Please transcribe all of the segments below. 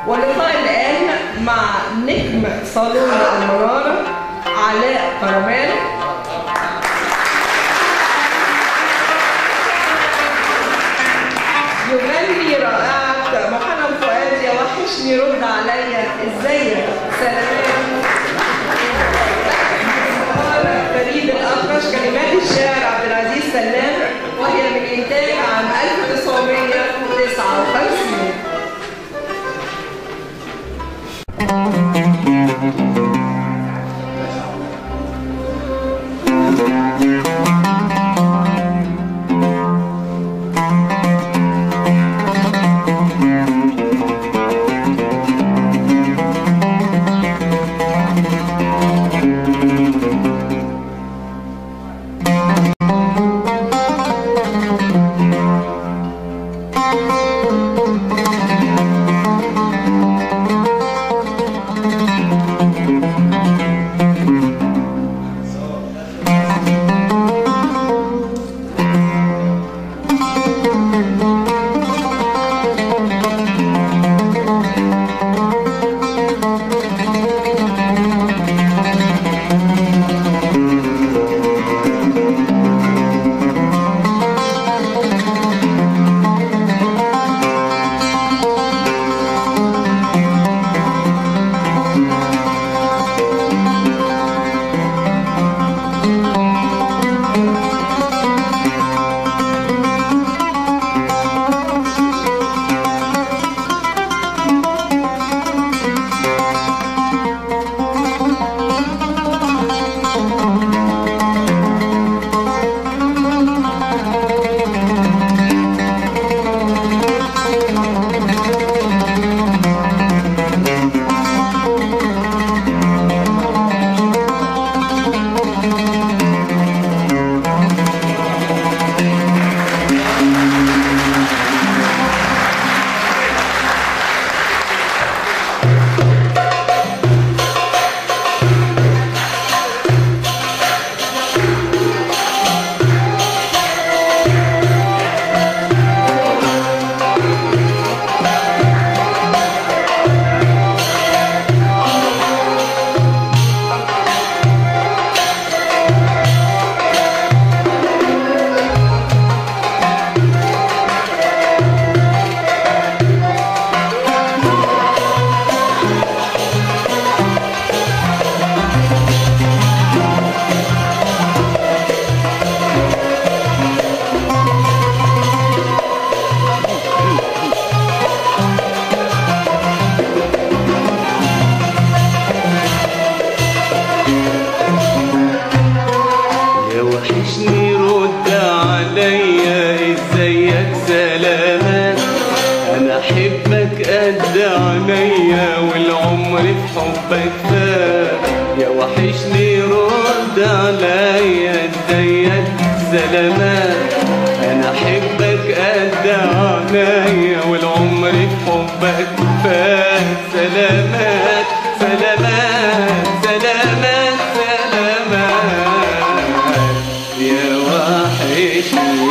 واللقاء الآن مع نجم صالون المنارة علاء كرمان يغني رائعة محمد فؤاد يا وحشني رد عليا ازيك سلامات فريد الأطرش كلمات الشاعر عبد العزيز سلام وهي من إنتاج عام 1959 يا وحشني رد عليا ازيك سلامات انا احبك قد عينيا والعمر في حبك فات يا وحشني رد عليا ازيك سلامات انا احبك قد عينيا والعمر في حبك فات سلامات سلامات سلامات سلامات يا وحشني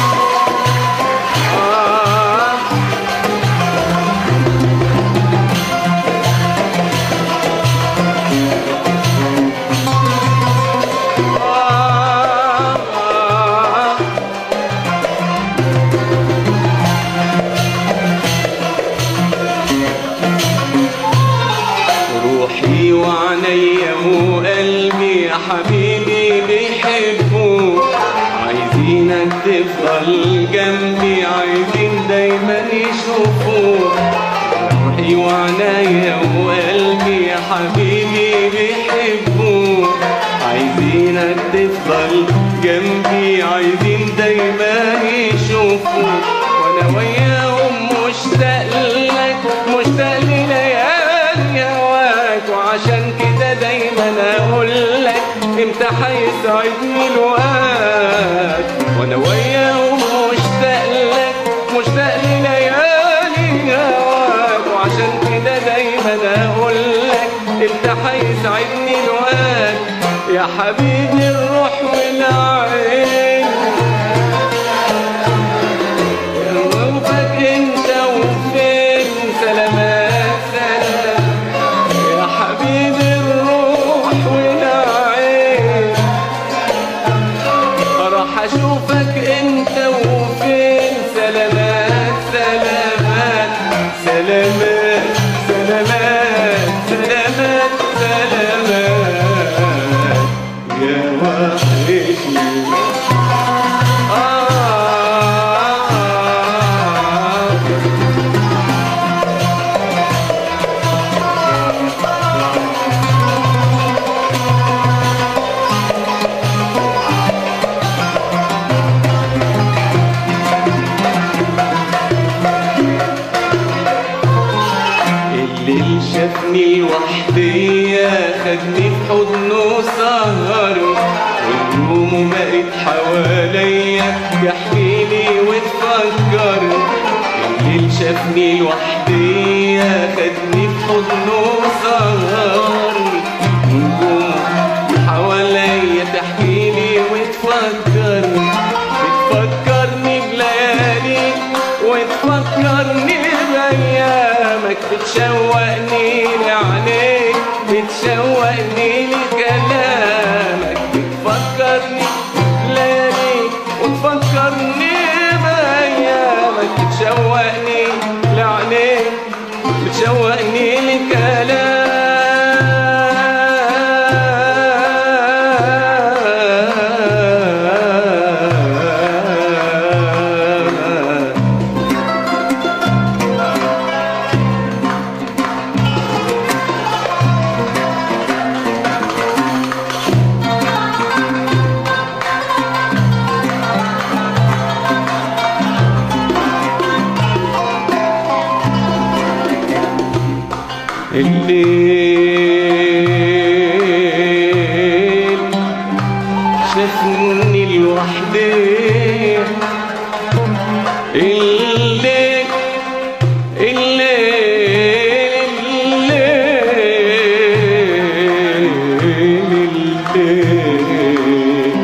آه آه آه روحي وعينيا وقلبي يا حبيبي بيحبوك عايزينك تفضل جنبي عايزين دايما يشوفوك روحي وعينيا وقلبي يا حبيبي بيحبوك عايزينك تفضل جنبي عايزين دايما يشوفوك وانا وياهم مشتاق لك مشتاق لليالي هواك وعشان كده دايما اقول لك امتى هيسعدني الوقت وانا وياهم مشتاق لك مشتاق لليالي هواك وعشان كده دايما اقول لك امتى هيسعدني الوقت يا حبيبي الروح والعين وفك انت وفين سلامات سلامات سلامات سلامات سلامات يا وحشني آه الليل شافني لوحدي خدني في حضنه سهر ونجومه بقت حواليا يحكيلي وتفكر الليل شافني لوحدي خدني في حضنه سهر ونجومه حواليا تحكيلي وتفكر بتفكرني بليالي وتفكرني بأيامك بتشوقني لعينيك بتشوقني لكلامك بتفكرني بلياليك وتفكرني بأيامك بتشوقني لعينيك بتشوقني لكلامك الليل شافني لوحدي الليل الليل الليل الليل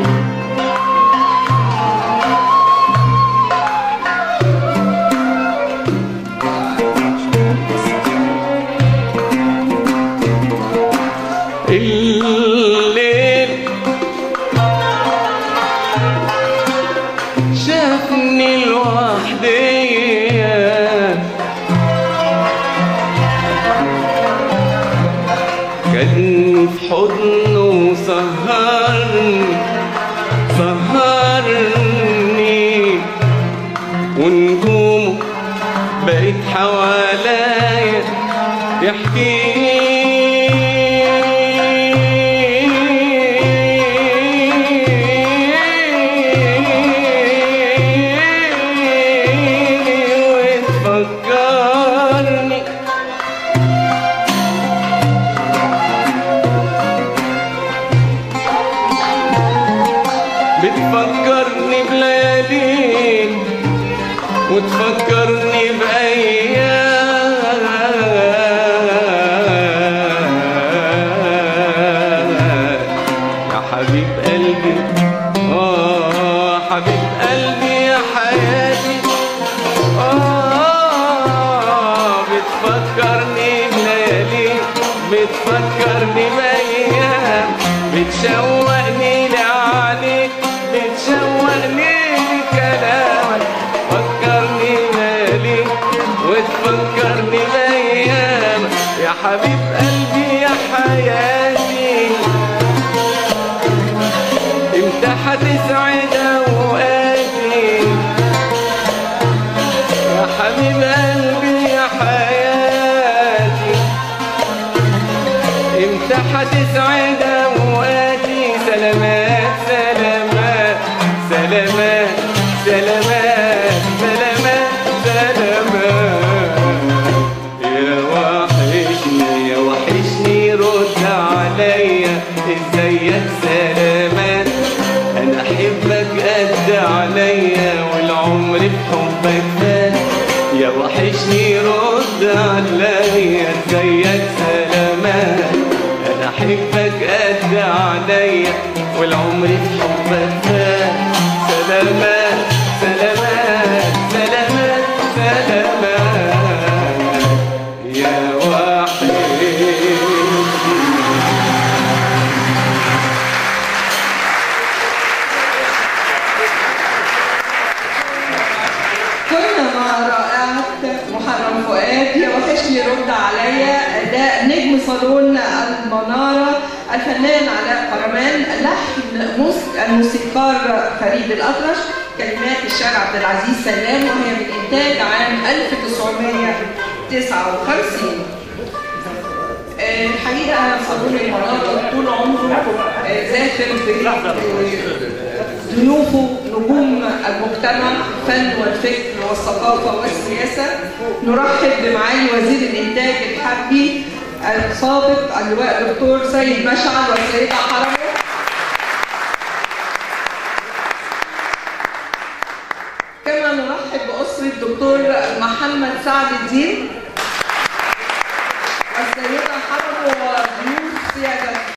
الليل شافني لوحدي كان في حضنه سهرني سهرني ونجومه بقت حواليا يحكي وتفكرني بتفكرني بلياليك وتفكرني بأيام يا حبيب قلبي آه حبيب قلبي يا حياتي آه بتفكرني بليالي بتفكرني بأيام بتشوقني لعليك بتشوقني لكلامك فكرني مالي وتفكرني بأيام يا حبيب قلبي يا حياتي امتى هتسعد اوقاتي يا حبيب قلبي يا حياتي امتى هتسعد اوقاتي سلامات سلامات سلامات سلامات سلامات سلامات يا وحشني يا وحشني رد عليا ازيك سلامات انا احبك قد عليا والعمر بحبك فات يا وحشني رد عليا ازيك سلامات انا احبك قد عليا والعمر بحبك فات سلامات سلامات سلامات سلامات يا وحشني كنا مع رائعة محرم فؤاد يا وحشني رد عليا ده نجم صالون المنارة الفنان علاء قرمان لحن موس- الموسيقار فريد الأطرش كلمات الشاعر عبد العزيز سلام وهي من إنتاج عام 1959 آه، الحقيقة صالون المنارة طول عمره آه، زاخر بضيوفه نجوم المجتمع الفن والفكر والثقافة والسياسة نرحب بمعالي وزير الإنتاج الحربي السابق اللواء الدكتور سيد مشعل والسيدة حرمه كما نرحب بأسرة الدكتور محمد سعد الدين السيدة حرمه